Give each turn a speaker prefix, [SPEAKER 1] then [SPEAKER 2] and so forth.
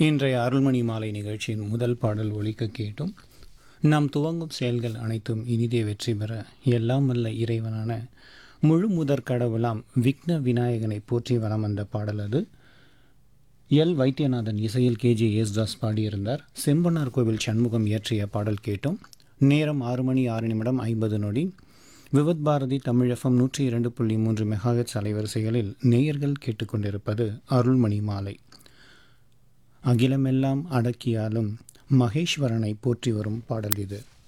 [SPEAKER 1] இன்றைய அருள்மணி மாலை நிகழ்ச்சியின் முதல் பாடல் ஒலிக்க கேட்டும் நாம் துவங்கும் செயல்கள் அனைத்தும் இனிதே வெற்றி பெற எல்லாம் வல்ல இறைவனான முழு முதற் கடவுளாம் விக்ன விநாயகனை போற்றி வலம் வந்த பாடல் அது எல் வைத்தியநாதன் இசையில் கேஜி யேசுதாஸ் பாடியிருந்தார் செம்பனார் கோவில் சண்முகம் இயற்றிய பாடல் கேட்டோம் நேரம் ஆறு மணி ஆறு நிமிடம் ஐம்பது நொடி விவத் பாரதி தமிழ் எஃப்எம் நூற்றி இரண்டு புள்ளி மூன்று மெகாஹெட்ஸ் அலைவரிசைகளில் நேயர்கள் கேட்டுக்கொண்டிருப்பது அருள்மணி மாலை அகிலமெல்லாம் அடக்கியாலும் மகேஸ்வரனை போற்றி வரும் பாடல் இது